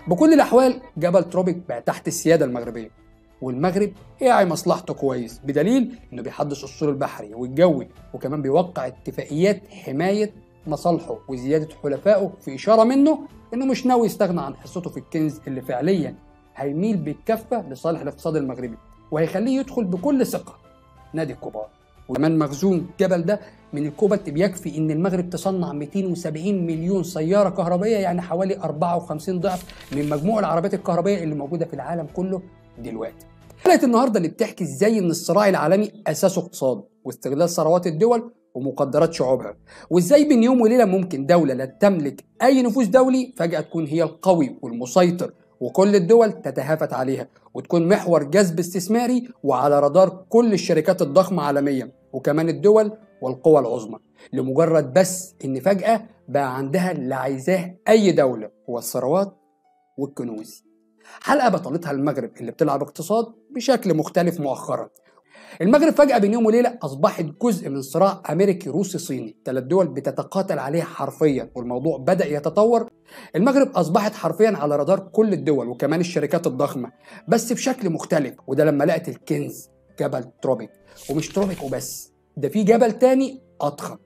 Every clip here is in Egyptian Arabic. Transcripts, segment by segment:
بكل الاحوال جبل تروبيك بقى تحت السياده المغربيه والمغرب راعي مصلحته كويس بدليل انه بيحدث السور البحري والجوي وكمان بيوقع اتفاقيات حمايه مصالحه وزياده حلفائه في اشاره منه انه مش ناوي يستغنى عن حصته في الكنز اللي فعليا هيميل بالكفه لصالح الاقتصاد المغربي وهيخليه يدخل بكل ثقه نادي الكبار وكمان مخزون جبل ده من الكوبالت بيكفي ان المغرب تصنع 270 مليون سياره كهربائيه يعني حوالي 54 ضعف من مجموع العربيات الكهربائيه اللي موجوده في العالم كله دلوقتي. حلقه النهارده اللي بتحكي ازاي ان الصراع العالمي اساسه اقتصاد واستغلال ثروات الدول ومقدرات شعوبها وازاي بين يوم وليله ممكن دوله لا تملك اي نفوذ دولي فجاه تكون هي القوي والمسيطر وكل الدول تتهافت عليها وتكون محور جذب استثماري وعلى رادار كل الشركات الضخمه عالميا وكمان الدول والقوى العظمى لمجرد بس ان فجاه بقى عندها اللي عايزاه اي دوله هو الثروات والكنوز حلقه بطلتها المغرب اللي بتلعب اقتصاد بشكل مختلف مؤخرا المغرب فجأة بين يوم وليلة أصبحت جزء من صراع أمريكي روسي صيني ثلاث دول بتتقاتل عليها حرفيا والموضوع بدأ يتطور المغرب أصبحت حرفيا على رادار كل الدول وكمان الشركات الضخمة بس بشكل مختلف وده لما لقت الكنز جبل تروبيك ومش تروبيك وبس ده في جبل تاني أضخم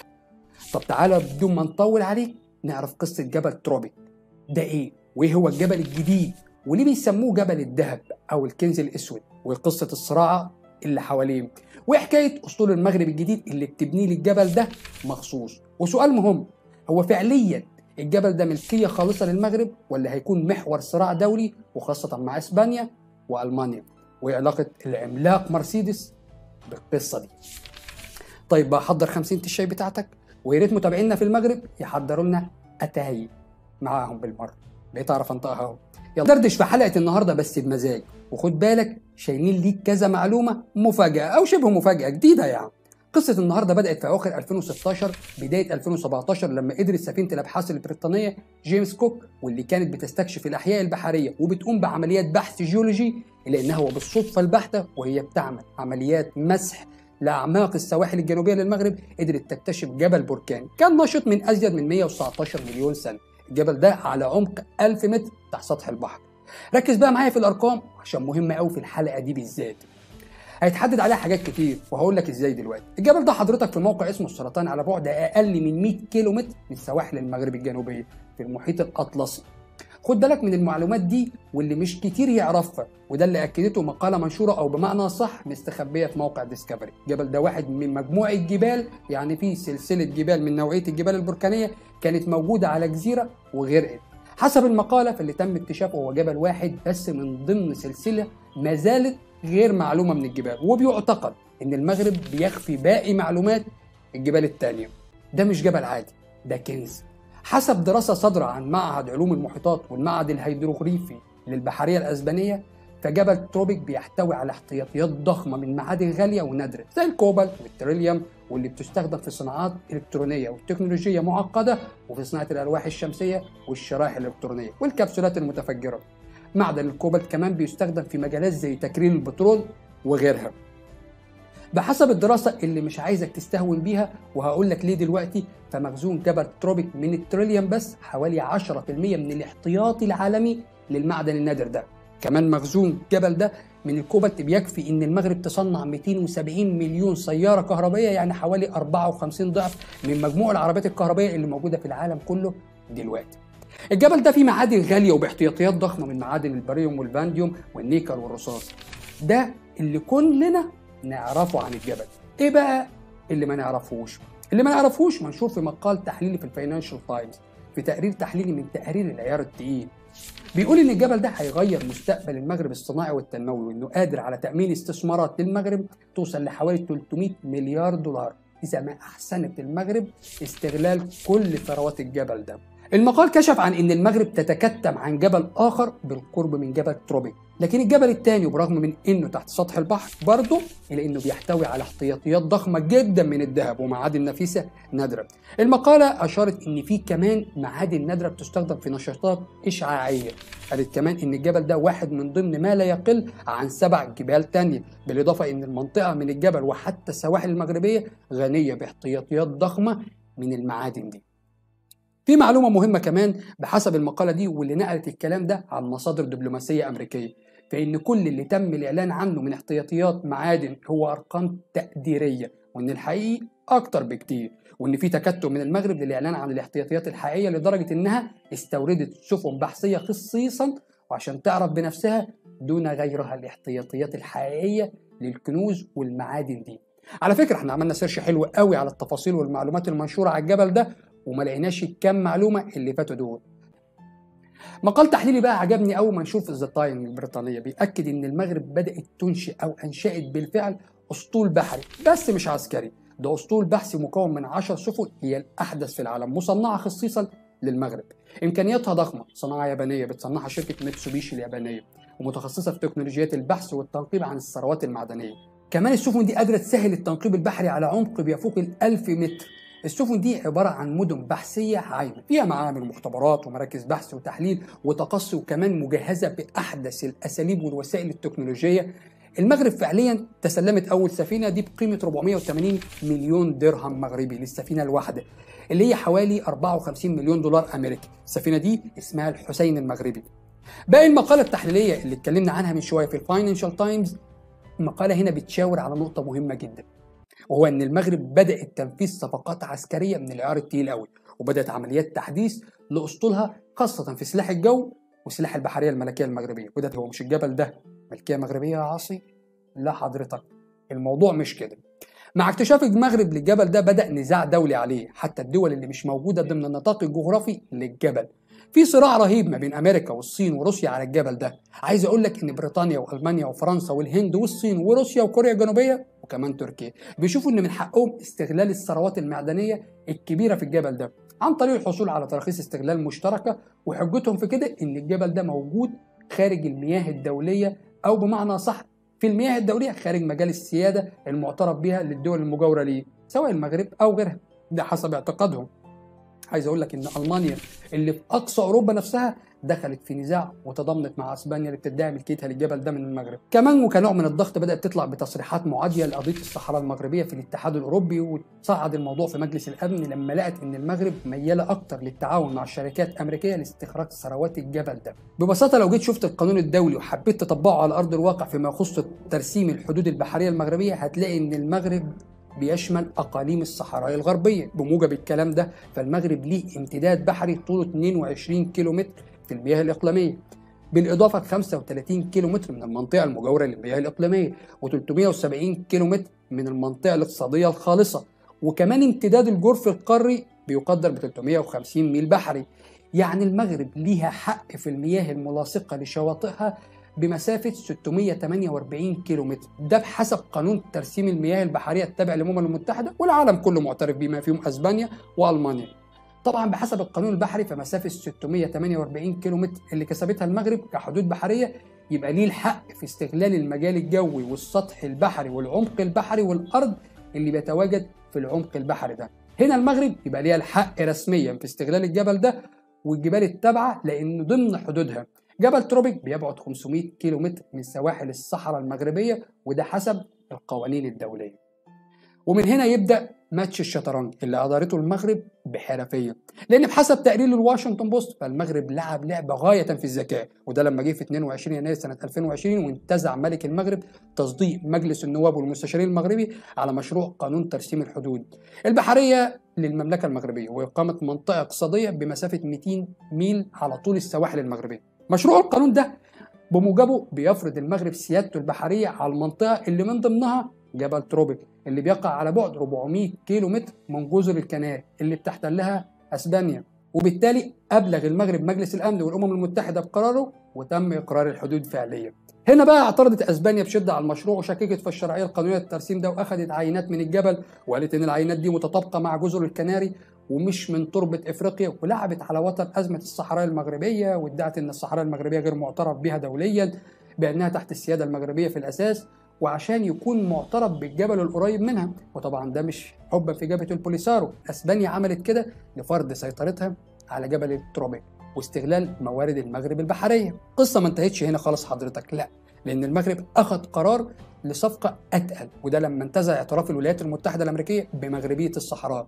طب تعالى بدون ما نطول عليك نعرف قصة جبل تروبيك ده إيه وإيه هو الجبل الجديد وليه بيسموه جبل الذهب أو الكنز الأسود وقصة الصراع اللي حواليه وحكايه اسطول المغرب الجديد اللي بتبنيه للجبل ده مخصوص وسؤال مهم هو فعليا الجبل ده ملكيه خالصه للمغرب ولا هيكون محور صراع دولي وخاصه مع اسبانيا والمانيا وعلاقه العملاق مرسيدس بالقصه دي طيب بقى حضر 50 الشاي بتاعتك ويا ريت متابعينا في المغرب يحضروا لنا اتاي معاهم بالمره بقيت اعرف انطقها اهو يلا دردش في حلقه النهارده بس بمزاج وخد بالك شايلين ليك كذا معلومه مفاجاه او شبه مفاجاه جديده يعني قصة النهارده بدأت في أواخر 2016 بداية 2017 لما قدرت سفينة الأبحاث البريطانية جيمس كوك واللي كانت بتستكشف الأحياء البحرية وبتقوم بعمليات بحث جيولوجي إلا إنها وبالصدفة البحتة وهي بتعمل عمليات مسح لأعماق السواحل الجنوبية للمغرب قدرت تكتشف جبل بركان كان نشط من أزيد من 119 مليون سنة الجبل ده على عمق 1000 متر تحت سطح البحر ركز بقى معايا في الارقام عشان مهمه قوي في الحلقه دي بالذات هيتحدد عليها حاجات كتير وهقول لك ازاي دلوقتي الجبل ده حضرتك في موقع اسمه السرطان على بعد اقل من 100 كيلو متر من سواحل المغرب الجنوبيه في المحيط الاطلسي خد بالك من المعلومات دي واللي مش كتير يعرفها وده اللي اكدته مقاله منشوره او بمعنى صح مستخبيه في موقع ديسكفري الجبل ده واحد من مجموعه جبال يعني في سلسله جبال من نوعيه الجبال البركانيه كانت موجوده على جزيره وغرقت حسب المقاله فاللي تم اكتشافه هو جبل واحد بس من ضمن سلسله ما زالت غير معلومه من الجبال وبيعتقد ان المغرب بيخفي باقي معلومات الجبال التانية ده مش جبل عادي ده كنز حسب دراسة صادرة عن معهد علوم المحيطات والمعهد الهيدروغريفي للبحرية الأسبانية فجبل تروبيك بيحتوي على احتياطيات ضخمة من معادن غالية ونادرة زي الكوبالت والتريليوم واللي بتستخدم في صناعات إلكترونية وتكنولوجية معقدة وفي صناعة الألواح الشمسية والشرائح الإلكترونية والكبسولات المتفجرة معدن الكوبالت كمان بيستخدم في مجالات زي تكرير البترول وغيرها بحسب الدراسة اللي مش عايزك تستهون بيها وهقول لك ليه دلوقتي فمخزون جبل تروبيك من التريليوم بس حوالي 10% من الاحتياطي العالمي للمعدن النادر ده كمان مخزون جبل ده من الكوبالت بيكفي ان المغرب تصنع 270 مليون سياره كهربائيه يعني حوالي 54 ضعف من مجموع العربيات الكهربائيه اللي موجوده في العالم كله دلوقتي. الجبل ده فيه معادن غاليه وباحتياطيات ضخمه من معادن الباريوم والفانديوم والنيكل والرصاص. ده اللي كلنا نعرفه عن الجبل. ايه بقى اللي ما نعرفوش؟ اللي ما نعرفوش منشور في مقال تحليلي في الفاينانشال تايمز في تقرير تحليلي من تقارير العيار التقيل بيقول ان الجبل ده هيغير مستقبل المغرب الصناعي والتنموي وانه قادر على تامين استثمارات للمغرب توصل لحوالي 300 مليار دولار اذا ما احسنت المغرب استغلال كل ثروات الجبل ده المقال كشف عن ان المغرب تتكتم عن جبل اخر بالقرب من جبل تروبيك لكن الجبل الثاني وبرغم من انه تحت سطح البحر برضه الا انه بيحتوي على احتياطيات ضخمه جدا من الذهب ومعادن نفيسه نادره. المقاله اشارت ان في كمان معادن نادره بتستخدم في نشاطات اشعاعيه. قالت كمان ان الجبل ده واحد من ضمن ما لا يقل عن سبع جبال تانية بالاضافه ان المنطقه من الجبل وحتى السواحل المغربيه غنيه باحتياطيات ضخمه من المعادن دي. في معلومة مهمة كمان بحسب المقالة دي واللي نقلت الكلام ده عن مصادر دبلوماسية أمريكية فإن كل اللي تم الإعلان عنه من احتياطيات معادن هو أرقام تقديرية وإن الحقيقي أكتر بكتير وإن في تكتل من المغرب للإعلان عن الاحتياطيات الحقيقية لدرجة إنها استوردت سفن بحثية خصيصا وعشان تعرف بنفسها دون غيرها الاحتياطيات الحقيقية للكنوز والمعادن دي على فكرة احنا عملنا سيرش حلو قوي على التفاصيل والمعلومات المنشورة على الجبل ده وما لقيناش الكام معلومة اللي فاتوا دول مقال تحليلي بقى عجبني قوي منشور في ذا تايم البريطانيه بيأكد ان المغرب بدأت تنشئ او انشأت بالفعل اسطول بحري بس مش عسكري ده اسطول بحثي مكون من 10 سفن هي الاحدث في العالم مصنعه خصيصا للمغرب امكانياتها ضخمه صناعه يابانيه بتصنعها شركه ميتسوبيشي اليابانيه ومتخصصه في تكنولوجيات البحث والتنقيب عن الثروات المعدنيه كمان السفن دي قادره تسهل التنقيب البحري على عمق بيفوق ال 1000 متر السفن دي عبارة عن مدن بحثية عايمة فيها معامل ومختبرات ومراكز بحث وتحليل وتقصي وكمان مجهزة بأحدث الأساليب والوسائل التكنولوجية المغرب فعليا تسلمت أول سفينة دي بقيمة 480 مليون درهم مغربي للسفينة الواحدة اللي هي حوالي 54 مليون دولار أمريكي السفينة دي اسمها الحسين المغربي باقي المقالة التحليلية اللي اتكلمنا عنها من شوية في الفاينانشال تايمز المقالة هنا بتشاور على نقطة مهمة جدا وهو ان المغرب بدات تنفيذ صفقات عسكريه من العيار التقيل قوي وبدات عمليات تحديث لاسطولها خاصه في سلاح الجو وسلاح البحريه الملكيه المغربيه وده هو مش الجبل ده ملكيه مغربيه يا عاصي لا حضرتك الموضوع مش كده مع اكتشاف المغرب للجبل ده بدا نزاع دولي عليه حتى الدول اللي مش موجوده ضمن النطاق الجغرافي للجبل في صراع رهيب ما بين امريكا والصين وروسيا على الجبل ده عايز اقول لك ان بريطانيا والمانيا وفرنسا والهند والصين وروسيا وكوريا الجنوبيه وكمان تركيا بيشوفوا ان من حقهم استغلال الثروات المعدنيه الكبيره في الجبل ده عن طريق الحصول على تراخيص استغلال مشتركه وحجتهم في كده ان الجبل ده موجود خارج المياه الدوليه او بمعنى صح في المياه الدوليه خارج مجال السياده المعترف بها للدول المجاوره ليه سواء المغرب او غيرها ده حسب اعتقادهم عايز اقول لك ان المانيا اللي في اقصى اوروبا نفسها دخلت في نزاع وتضامنت مع اسبانيا اللي بتدعي ملكيتها للجبل ده من المغرب كمان وكنوع من الضغط بدات تطلع بتصريحات معاديه لقضيه الصحراء المغربيه في الاتحاد الاوروبي وتصعد الموضوع في مجلس الامن لما لقت ان المغرب مياله اكتر للتعاون مع شركات امريكيه لاستخراج ثروات الجبل ده ببساطه لو جيت شفت القانون الدولي وحبيت تطبقه على ارض الواقع فيما يخص ترسيم الحدود البحريه المغربيه هتلاقي ان المغرب بيشمل اقاليم الصحراء الغربيه بموجب الكلام ده فالمغرب ليه امتداد بحري طوله 22 كيلومتر في المياه الاقليميه بالاضافه ل 35 كيلومتر من المنطقه المجاوره للمياه الاقليميه و370 كيلومتر من المنطقه الاقتصاديه الخالصه وكمان امتداد الجرف القاري بيقدر ب 350 ميل بحري يعني المغرب ليها حق في المياه الملاصقه لشواطئها بمسافة 648 كيلومتر ده بحسب قانون ترسيم المياه البحرية التابع للأمم المتحدة والعالم كله معترف بما فيهم أسبانيا وألمانيا طبعا بحسب القانون البحري فمسافة 648 كيلومتر اللي كسبتها المغرب كحدود بحرية يبقى ليه الحق في استغلال المجال الجوي والسطح البحري والعمق البحري والأرض اللي بيتواجد في العمق البحري ده هنا المغرب يبقى ليها الحق رسميا في استغلال الجبل ده والجبال التابعة لأنه ضمن حدودها جبل تروبيك بيبعد 500 كيلو متر من سواحل الصحراء المغربية وده حسب القوانين الدولية ومن هنا يبدأ ماتش الشطرنج اللي أدارته المغرب بحرفية لأن بحسب تقرير الواشنطن بوست فالمغرب لعب لعبة غاية في الذكاء وده لما جه في 22 يناير سنة 2020 وانتزع ملك المغرب تصديق مجلس النواب والمستشارين المغربي على مشروع قانون ترسيم الحدود البحرية للمملكة المغربية وإقامة منطقة اقتصادية بمسافة 200 ميل على طول السواحل المغربية مشروع القانون ده بموجبه بيفرض المغرب سيادته البحرية على المنطقة اللي من ضمنها جبل تروبيك اللي بيقع على بعد 400 كيلو متر من جزر الكنال اللي بتحتلها اسبانيا وبالتالي ابلغ المغرب مجلس الامن والامم المتحده بقراره وتم اقرار الحدود فعليا هنا بقى اعترضت اسبانيا بشده على المشروع وشككت في الشرعيه القانونيه للترسيم ده واخذت عينات من الجبل وقالت ان العينات دي متطابقه مع جزر الكناري ومش من تربه افريقيا ولعبت على وتر ازمه الصحراء المغربيه وادعت ان الصحراء المغربيه غير معترف بها دوليا بانها تحت السياده المغربيه في الاساس وعشان يكون معترف بالجبل القريب منها وطبعا ده مش حبا في جبهه البوليسارو اسبانيا عملت كده لفرض سيطرتها على جبل التروبيك واستغلال موارد المغرب البحريه قصه ما انتهتش هنا خالص حضرتك لا لان المغرب اخذ قرار لصفقه اتقل وده لما انتزع اعتراف الولايات المتحده الامريكيه بمغربيه الصحراء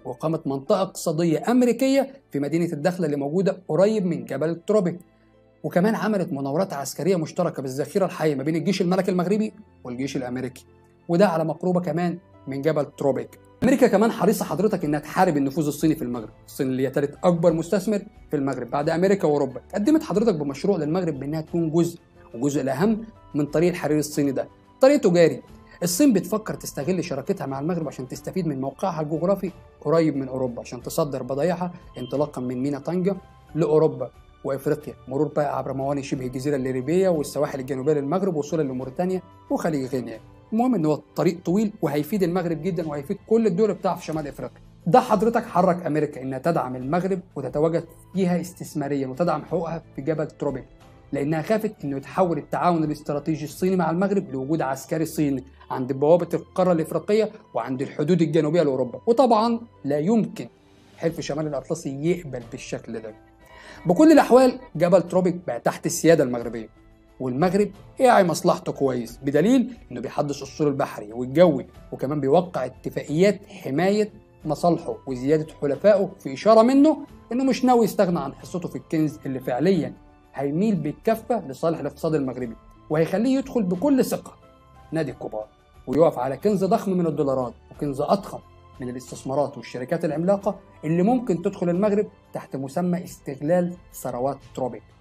وإقامة منطقة اقتصادية أمريكية في مدينة الدخلة اللي موجودة قريب من جبل التروبيك وكمان عملت مناورات عسكرية مشتركة بالذخيرة الحية ما بين الجيش الملكي المغربي والجيش الأمريكي وده على مقربة كمان من جبل تروبيك امريكا كمان حريصه حضرتك انها تحارب النفوذ الصيني في المغرب الصين اللي هي ثالث اكبر مستثمر في المغرب بعد امريكا واوروبا قدمت حضرتك بمشروع للمغرب بانها تكون جزء وجزء الاهم من طريق الحرير الصيني ده طريق تجاري الصين بتفكر تستغل شراكتها مع المغرب عشان تستفيد من موقعها الجغرافي قريب من اوروبا عشان تصدر بضايعها انطلاقا من مينا طنجة لاوروبا وافريقيا مرور بقى عبر موانئ شبه الجزيره الليبيه والسواحل الجنوبيه للمغرب وصولا لموريتانيا وخليج غينيا المهم ان هو الطريق طويل وهيفيد المغرب جدا وهيفيد كل الدول بتاعها في شمال افريقيا ده حضرتك حرك امريكا انها تدعم المغرب وتتواجد فيها استثماريا وتدعم حقوقها في جبل تروبيك لانها خافت انه يتحول التعاون الاستراتيجي الصيني مع المغرب لوجود عسكري صيني عند بوابه القاره الافريقيه وعند الحدود الجنوبيه لاوروبا وطبعا لا يمكن حلف شمال الاطلسي يقبل بالشكل ده بكل الاحوال جبل تروبيك بقى تحت السياده المغربيه والمغرب يعي مصلحته كويس بدليل انه بيحدث السور البحري والجوي وكمان بيوقع اتفاقيات حمايه مصالحه وزياده حلفائه في اشاره منه انه مش ناوي يستغنى عن حصته في الكنز اللي فعليا هيميل بالكفه لصالح الاقتصاد المغربي وهيخليه يدخل بكل ثقه نادي الكبار ويقف على كنز ضخم من الدولارات وكنز اضخم من الاستثمارات والشركات العملاقه اللي ممكن تدخل المغرب تحت مسمى استغلال ثروات تروبيك